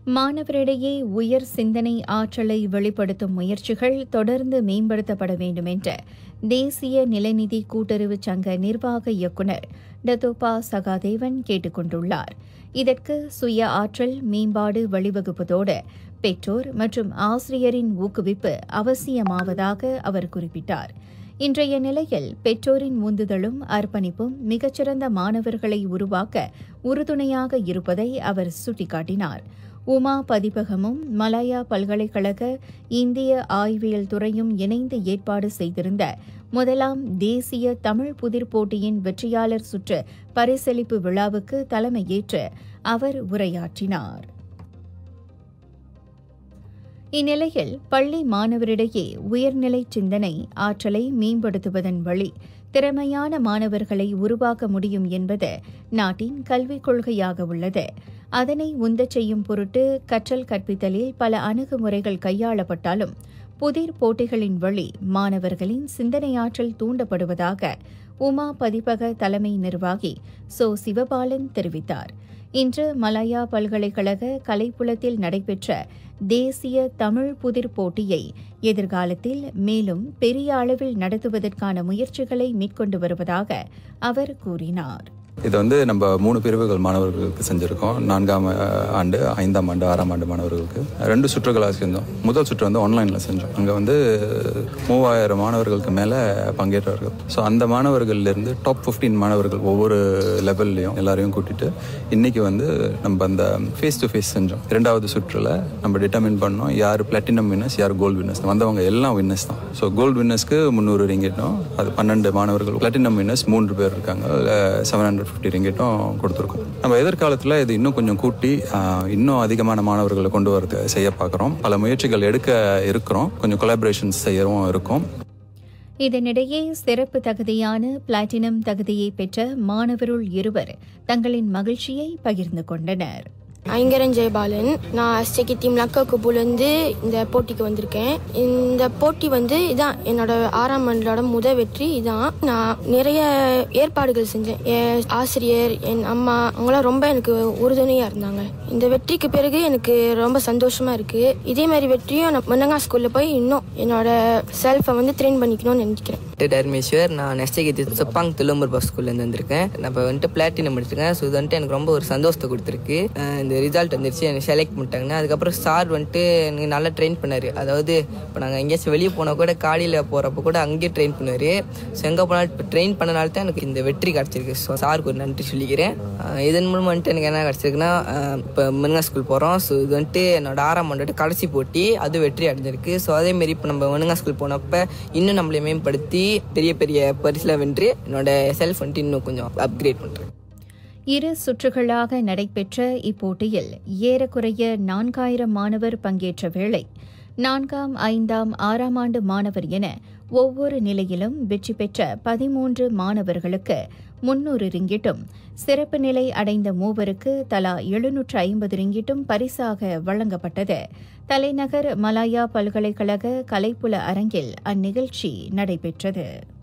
மாணவரிடையே உயர் சிந்தனை ஆற்றலை வெளிப்படுத்தும் முயற்சிகள் தொடர்ந்து மேம்படுத்தப்பட வேண்டும் என்று தேசிய நிலைநிதி கூட்டுறவு சங்க நிர்வாக இயக்குநர் டத்தோபா சகாதேவன் கேட்டுக் கொண்டுள்ளார் இதற்கு சுய ஆற்றல் மேம்பாடு வழிவகுப்பதோடு பெற்றோர் மற்றும் ஆசிரியரின் ஊக்குவிப்பு அவசியமாவதாக அவர் குறிப்பிட்டார் இன்றைய நிலையில் பெற்றோரின் உந்துதலும் அர்ப்பணிப்பும் மிகச்சிறந்த மாணவர்களை உருவாக்க உறுதுணையாக இருப்பதை அவர் சுட்டிக்காட்டினார் உமா பதிப்பகமும் மலாயா பல்கலைக்கழக இந்திய ஆய்வியல் துறையும் இணைந்து ஏற்பாடு செய்திருந்த முதலாம் தேசிய தமிழ் புதிர் போட்டியின் வெற்றியாளர் சுற்று பரிசளிப்பு விழாவுக்கு தலைமையேற்று அவர் உரையாற்றினார் இந்நிலையில் பள்ளி மாணவரிடையே உயர்நிலை சிந்தனை ஆற்றலை மேம்படுத்துவதன் வழி திறமையான மாணவர்களை உருவாக்க முடியும் என்பது நாட்டின் கல்விக் கொள்கையாக உள்ளது அதனை உந்தச் செய்யும் பொருட்டு கற்றல் கற்பித்தலில் பல அணுகுமுறைகள் கையாளப்பட்டாலும் புதிர் போட்டிகளின் வழி மாணவர்களின் சிந்தனையாற்றல் தூண்டப்படுவதாக உமா பதிப்பக தலைமை நிர்வாகி சோ சிவபாலன் தெரிவித்தார் இன்று மலாயா பல்கலைக்கழக கலைப்புலத்தில் நடைபெற்ற தேசிய தமிழ் புதிர் போட்டியை எதிர்காலத்தில் மேலும் பெரிய அளவில் நடத்துவதற்கான முயற்சிகளை மேற்கொண்டு வருவதாக அவர் கூறினார் இது வந்து நம்ம மூணு பிரிவுகள் மாணவர்களுக்கு செஞ்சுருக்கோம் நான்காம் அஹ், ஆண்டு ஐந்தாம் ஆண்டு ஆறாம் ஆண்டு மாணவர்களுக்கு ரெண்டு சுற்றுகளாக செஞ்சோம் முதல் சுற்று வந்து ஆன்லைனில் செஞ்சோம் அங்கே வந்து மூவாயிரம் மாணவர்களுக்கு மேலே பங்கேற்றார்கள் ஸோ அந்த மாணவர்கள்லேருந்து டாப் 15 மாணவர்கள் ஒவ்வொரு லெவல்லையும் எல்லாரையும் கூட்டிட்டு இன்னைக்கு வந்து நம்ம அந்த ஃபேஸ் டு ஃபேஸ் செஞ்சோம் இரண்டாவது சுற்றில் நம்ம டிட்டர்மின் பண்ணோம் யார் பிளாட்டினம் வின்னர்ஸ் யார் கோல்டு வின்னர்ஸ் வந்தவங்க எல்லாம் வின்னர்ஸ் தான் ஸோ கோல்டு வின்னர்ஸ்க்கு முந்நூறு ரிங்கெட்டும் அது பன்னெண்டு மாணவர்கள் பிளாட்டினம் வின்னர்ஸ் மூன்று பேர் இருக்காங்க செவன் ஹண்ட்ரட் ஃபிஃப்டி ரிங்கெட்டும் கொடுத்துருக்கோம் நம்ம எதிர்காலத்தில் இது இன்னும் கொஞ்சம் கூட்டி ஆஹ், இன்னும் அதிகமான மாணவர்களை கொண்டு வரது செய்ய பார்க்குறோம் பல முயற்சிகள் எடுக்க இருக்கிறோம் கொஞ்சம் கொலாபரேஷன்ஸ் செய்யவும் இருக்கும் இதனிடையே சிறப்பு தகுதியான பிளாட்டினம் தகுதியை பெற்ற மாணவருள் இருவர் தங்களின் மகிழ்ச்சியை பகிர்ந்து கொண்டனர் ஐங்கரன் ஜெயபாலன் நான் எஸ்டேகி டீம் லக்க குபுலேருந்து இந்த போட்டிக்கு வந்திருக்கேன் இந்த போட்டி வந்து இதான் என்னோட ஆறாம் ஆண்டோட முத வெற்றி இதான் நான் நிறைய ஏற்பாடுகள் செஞ்சேன் என் ஆசிரியர் என் அம்மா அவங்களாம் ரொம்ப எனக்கு உறுதுணையாக இருந்தாங்க இந்த வெற்றிக்கு பிறகு எனக்கு ரொம்ப சந்தோஷமா இருக்கு இதே மாதிரி வெற்றியும் நான் மன்னங்கா ஸ்கூலில் போய் இன்னும் என்னோட செல்ஃபை வந்து ட்ரெயின் பண்ணிக்கணும்னு நினைக்கிறேன் டர்மேஸ்வர் நான் நெக்ஸ்ட் கீதி சொப்பாங் துளம்பூர் பஸ் ஸ்கூல்லேருந்து வந்திருக்கேன் நான் இப்போ வந்துட்டு பிளாட்டினம் எடுத்திருக்கேன் ஸோ இது வந்துட்டு எனக்கு ரொம்ப ஒரு சந்தோஷத்தை கொடுத்துருக்கு அஹ் இந்த ரிசல்ட் வந்துருச்சு எனக்கு செலக்ட் பண்ணிட்டாங்கன்னா அதுக்கப்புறம் சார் வந்துட்டு எனக்கு நல்லா ட்ரெயின் பண்ணார் அதாவது இப்போ நாங்கள் எங்கேயாச்சும் வெளியே போனால் கூட காலையில் போகிறப்ப கூட அங்கேயே ட்ரெயின் பண்ணுவார் ஸோ எங்கே போனாலும் இப்போ ட்ரெயின் பண்ணனால தான் எனக்கு இந்த வெற்றி கிடச்சிருக்கு ஸோ சாருக்கு ஒரு நன்றி சொல்லிக்கிறேன் அஹ் இதன் மூலமாக வந்துட்டு எனக்கு என்ன கிடச்சிருக்குன்னா இப்போ மின்கா ஸ்கூல் போகிறோம் ஸோ இது வந்துட்டு என்னோட ஆறாம் ஆண்டோட கடைசி போட்டி அது வெற்றி அடைஞ்சிருக்கு ஸோ அதேமாரி இப்போ நம்ம மினுங்கா ஸ்கூல் போனப்ப இன்னும் நம்மளை மேம்படுத்தி பெரிய பெரிய பரிசில் வென்று என்னோட செல்ஃப் வந்துட்டு இன்னும் கொஞ்சம் அப்கிரேட் பண்ணுறேன் இரு சுற்றுகளாக நடைபெற்ற இப்போட்டியில் ஏறக்குறைய நான்காயிரம் மாணவர் பங்கேற்ற வேளை நான்காம் ஐந்தாம் ஆறாம் ஆண்டு மாணவர் என ஒவ்வொரு நிலையிலும் வெற்றி பெற்ற பதிமூன்று மாணவர்களுக்கு முன்னூறு ரிங்கிட்டும் சிறப்பு நிலை அடைந்த மூவருக்கு தலா எழுநூற்று ஐம்பது ரிங்கிட்டும் பரிசாக வழங்கப்பட்டது தலைநகர் மலாயா பல்கலைக்கழக கலைப்புல அரங்கில் அந்நிகழ்ச்சி நடைபெற்றது